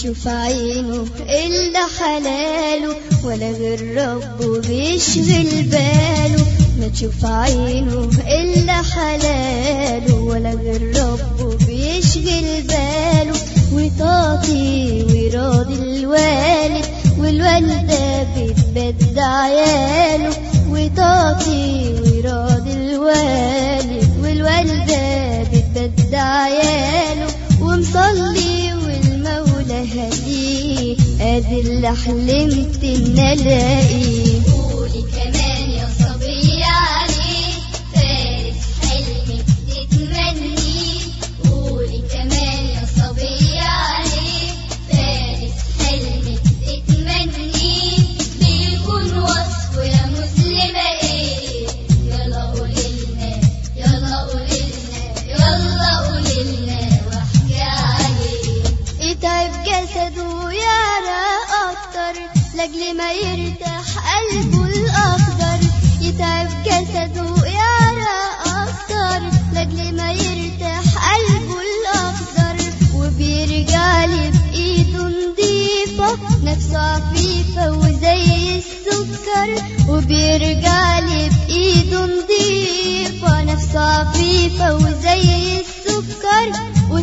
تشوف عينه إلا حلاله ولا غير ربه بيشغل باله ما تشوف عينه إلا حلاله ولا غير ربه بيشغل باله وطاطي ويراضي الوالد والوالدة بتبد عياله وطاطي ويراضي الوالد والوالدة بتبد عياله ومصلي والمولى هديه ادي اللي حلمت ان الاقيه قولي كمان يا صبية عليه فارس حلمك تتمنيه قولي كمان يا صبية عليه فارس حلمك تتمنيه بيكون وصفه يا مسلمة ايه يلا قوليلنا يلا قوليلنا يلا قوليلنا واحكي عليه يتعب جسده ويعرق اكتر لاجل ما يرتاح قلبه الاخضر يتعب جسده ويعرق اكتر لاجل ما يرتاح قلبه الاخضر وبيرجع لي بايده نضيفه نفسه عفيفه وزي السكر وبيرجع لي بايده نضيفه نفسه عفيفه وزي السكر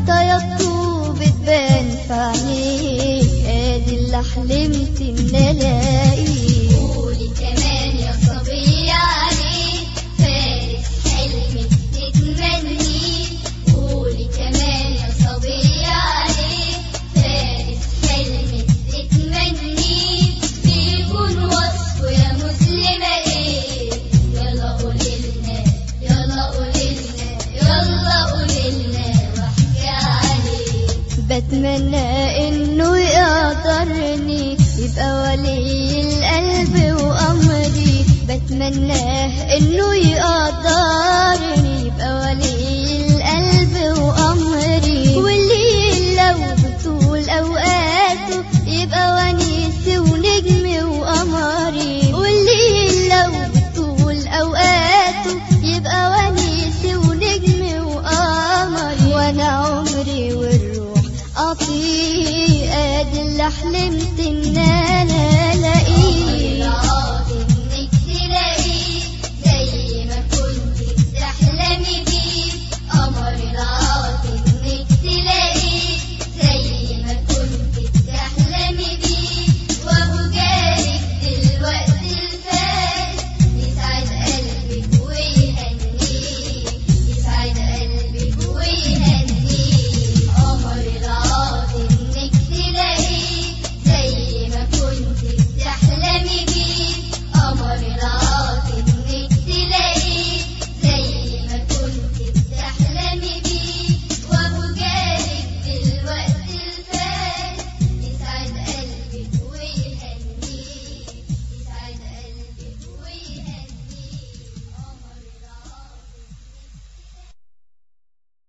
وطيبته بتبان في عينيك ادي اللي حلمت ان الاقيه قولي كمان يا صبية عليه فارس حلمك تتمنيه قولي كمان يا صبية عليه فارس حلمك تتمنيه بيكون وصفه يا مسلمة ايه يلا قوليلنا يلا قوليلنا يلا قوليلنا واحكي عليه بتمنى انه يقدرني يبقى ولي القلب وامري بتمنى انه يقدرني يبقى ولي القلب وامري واللي لو بطول اوقاته يبقى ونيسي ونجمي وقمري واللي لو بطول اوقاته يبقى ونيسي ونجمي وقمري وانا عمري والروح اطيق ادي اللي حلمت ان انا لا